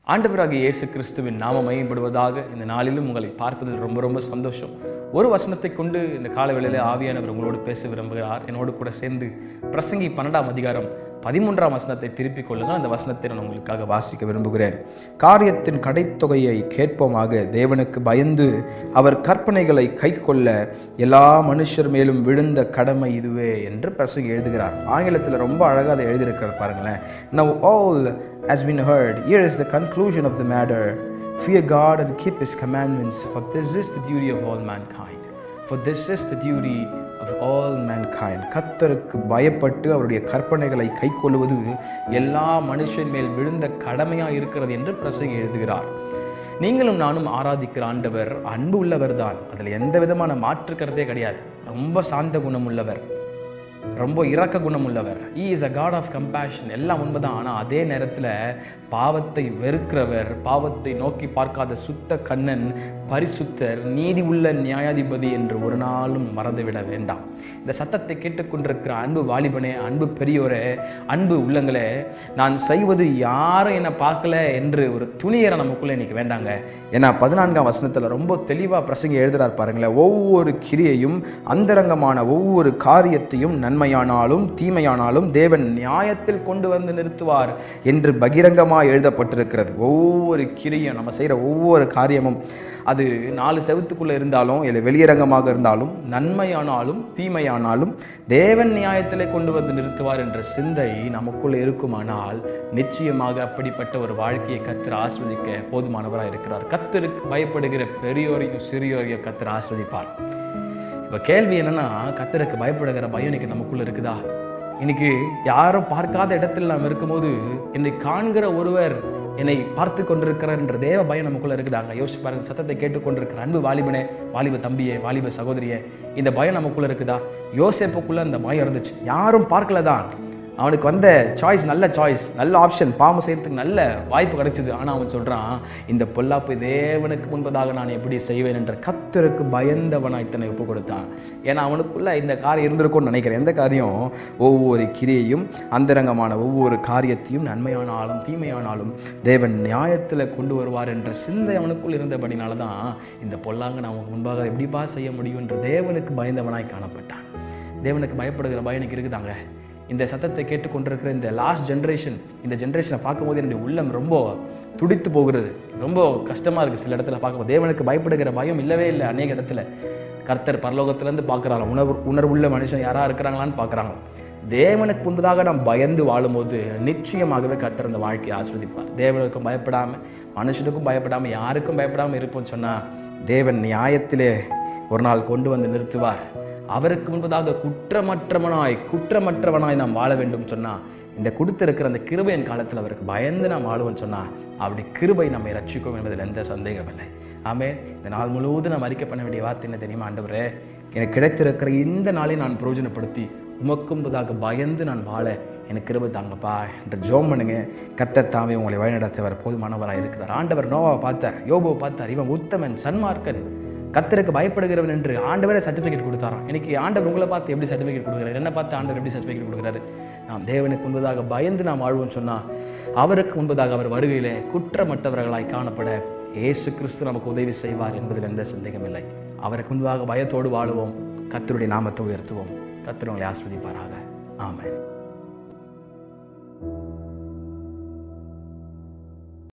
ஆண்டவராகிய இயேசு கிறிஸ்துவின் நாம மையப்படுவதாக இந்த நாளிலும் உங்களை பார்ப்பதில் ரொம்ப ரொம்ப சந்தோஷம் ஒரு வசனத்தை கொண்டு இந்த காலவேளையில் ஆவியானவர் உங்களோடு பேச விரும்புகிறார் என்னோடு கூட சேர்ந்து பிரசங்கி பன்னெண்டாம் அதிகாரம் பதிமூன்றாம் வசனத்தை திருப்பிக் கொள்ளுங்கள் அந்த வசனத்தை நான் உங்களுக்காக வாசிக்க விரும்புகிறேன் காரியத்தின் கடைத்தொகையை கேட்போமாக தேவனுக்கு பயந்து அவர் கற்பனைகளை கைக்கொள்ள எல்லா மனுஷர் மேலும் விழுந்த கடமை இதுவே என்று பிரசங்கி எழுதுகிறார் ஆங்கிலத்தில் ரொம்ப அழகாக அதை எழுதியிருக்கிறார் பாருங்களேன் Now all has been heard. Here is the conclusion of the matter. Fear God and keep His commandments, for this is the duty of all mankind. For this is the duty of all mankind. கர்த்தருக்கு பயப்பட்டு அவருடைய கற்பனைகளை கைக்கொள்வது எல்லா மனுஷன் மேல் விழுந்த கடமையாக இருக்கிறது என்று பிரசங்கி எழுதுகிறார் நீங்களும் நானும் ஆராதிக்கிற ஆண்டவர் அன்பு உள்ளவர் தான் அதில் எந்த விதமான மாற்றுக்கிறதே கிடையாது ரொம்ப சாந்த குணம் உள்ளவர் ரொம்ப இரக்க குணம் உள்ளவர் he is a god of compassion எல்லாம் உண்மைதான் ஆனால் அதே நேரத்தில் பாவத்தை வெறுக்கிறவர் பாவத்தை நோக்கி பார்க்காத சுத்த கண்ணன் பரிசுத்தர் நீதி உள்ள நியாயாதிபதி என்று ஒரு நாளும் மறந்துவிட வேண்டாம் இந்த சத்தத்தை கேட்டுக்கொண்டிருக்கிற அன்பு வாலிபனே அன்பு பெரியோரே அன்பு உள்ளங்களே நான் செய்வது யாரும் என்னை பார்க்கல என்று ஒரு துணியரை நமக்குள்ளே இன்னைக்கு வேண்டாங்க ஏன்னா பதினான்காம் வசனத்தில் ரொம்ப தெளிவாக பிரசங்க எழுதுறார் பாருங்களேன் ஒவ்வொரு கிரியையும் அந்தரங்கமான ஒவ்வொரு காரியத்தையும் நன்மையானாலும் தீமையானாலும் தேவன் நியாயத்தில் கொண்டு வந்து நிறுத்துவார் என்று பகிரங்கமாக எழுதப்பட்டிருக்கிறது ஒவ்வொரு கிரியும் நம்ம செய்கிற ஒவ்வொரு காரியமும் அது நாலு செவத்துக்குள்ளே இருந்தாலும் இல்லை வெளியரங்கமாக இருந்தாலும் நன்மையானாலும் தீமையானாலும் தேவன் நியாயத்திலே கொண்டு வந்து நிறுத்துவார் என்ற சிந்தை நமக்குள்ளே இருக்குமானால் நிச்சயமாக அப்படிப்பட்ட ஒரு வாழ்க்கையை கத்தர் ஆஸ்வதிக்க போதுமானவராக இருக்கிறார் கத்தருக்கு பயப்படுகிற பெரியோரையும் சிறியோரையும் கத்தர் ஆஸ்வதிப்பார் இப்போ கேள்வி என்னன்னா கத்தருக்கு பயப்படுகிற பயம் இன்னைக்கு நமக்குள்ள இருக்குதா இன்னைக்கு யாரும் பார்க்காத இடத்தில் நாம் இருக்கும்போது என்னை காண்கிற ஒருவர் என்னை பார்த்து கொண்டிருக்கிறார் என்ற தேவ பயம் நமக்குள்ள இருக்குதாங்க யோசிச்சு பாருங்க சத்தத்தை கேட்டுக்கொண்டிருக்கிற அன்பு வாலிபனே வாலிப தம்பியே வாலிப சகோதரியே இந்த பயம் நமக்குள்ள இருக்குதா யோசேப்புக்குள்ள இந்த பயம் இருந்துச்சு யாரும் பார்க்கல தான் அவனுக்கு வந்த சாய்ஸ் நல்ல சாய்ஸ் நல்ல ஆப்ஷன் பாம்பு செய்யறதுக்கு நல்ல வாய்ப்பு கிடைச்சிது ஆனால் அவன் சொல்கிறான் இந்த பொல்லாப்பை தேவனுக்கு முன்பதாக நான் எப்படி செய்வேன் என்ற கத்தருக்கு பயந்தவனாய் இத்தனை ஒப்பு கொடுத்தான் ஏன்னா அவனுக்குள்ள இந்த காரியம் இருந்திருக்கும்னு நினைக்கிறேன் எந்த காரியம் ஒவ்வொரு கிரியையும் அந்தரங்கமான ஒவ்வொரு காரியத்தையும் நன்மையானாலும் தீமையானாலும் தேவன் நியாயத்தில் கொண்டு வருவார் என்ற சிந்தை அவனுக்குள் இருந்தபடினால தான் இந்த பொல்லாங்க நமக்கு முன்பாக எப்படிப்பா செய்ய முடியும் என்று தேவனுக்கு பயந்தவனாய் காணப்பட்டான் தேவனுக்கு பயப்படுகிற பயம் எனக்கு இருக்குதாங்க இந்த சத்தத்தை கேட்டுக்கொண்டிருக்கிற இந்த லாஸ்ட் ஜென்ரேஷன் இந்த ஜென்ரேஷனை பார்க்கும்போது என்னுடைய உள்ளம் ரொம்ப துடித்து போகிறது ரொம்ப கஷ்டமாக இருக்குது சில இடத்துல பார்க்கும்போது தேவனுக்கு பயப்படுகிற பயம் இல்லவே இல்லை அநேக இடத்துல கர்த்தர் பரலோகத்திலேருந்து பார்க்குறாங்க உணர்வு உணர்வுள்ள மனுஷன் யாராக இருக்கிறாங்களான்னு பார்க்குறாங்க தேவனுக்கு முன்பதாக நாம் பயந்து வாழும்போது நிச்சயமாகவே கர்த்தர் அந்த வாழ்க்கையை ஆஸ்வதிப்பார் தேவனுக்கும் பயப்படாமல் மனுஷனுக்கும் பயப்படாமல் யாருக்கும் பயப்படாமல் இருப்போம்னு சொன்னால் தேவன் நியாயத்திலே ஒரு நாள் கொண்டு வந்து நிறுத்துவார் அவருக்கு முன்பதாக குற்றமற்றவனாய் குற்றமற்றவனாய் நாம் வாழ வேண்டும் சொன்னால் இந்த கொடுத்திருக்கிற அந்த கிருபையின் காலத்தில் அவருக்கு பயந்து நாம் வாழுவோம்னு சொன்னால் அப்படி கிருபை நம்மை ரட்சிக்கும் என்பதில் எந்த சந்தேகம் இல்லை ஆமே இந்த நாள் முழுவதும் நாம் அறிக்கை பண்ண வேண்டிய வார்த்தை என்ன தெரியுமா ஆண்டவரே எனக்கு கிடைத்திருக்கிற இந்த நாளை நான் பிரயோஜனப்படுத்தி உமக்கும்பதாக பயந்து நான் வாழ எனக்கு கிருபை தாங்கப்பா என்று ஜோம் பண்ணுங்க கர்த்தர் தாமே உங்களை வழிநடத்தவர் போதுமானவராக இருக்கிறார் ஆண்டவர் நோவாவை பார்த்தார் யோபுவை பார்த்தார் இவன் உத்தமன் சன்மார்க்கன் கத்தருக்கு பயப்படுகிறவன் என்று ஆண்டவரே சர்டிஃபிகேட் கொடுத்தாராம் இன்னைக்கு ஆண்டவர் உங்களை பார்த்து எப்படி சர்டிஃபிகேட் கொடுக்குறாரு என்ன பார்த்து ஆண்டவர் எப்படி சர்டிஃபிகேட் கொடுக்குறாரு நாம் தேவனுக்கு முன்பதாக பயந்து நாம் வாழ்வோம் சொன்னால் அவருக்கு முன்பதாக அவர் வருகையிலே குற்றமற்றவர்களாய் காணப்பட இயேசு கிறிஸ்து நமக்கு உதவி செய்வார் என்பதில் எந்த சந்தேகம் இல்லை அவருக்கு முன்பாக பயத்தோடு வாழுவோம் கத்தருடைய நாமத்தை உயர்த்துவோம் கத்தர் உங்களை ஆஸ்வதிப்பாராக ஆமென்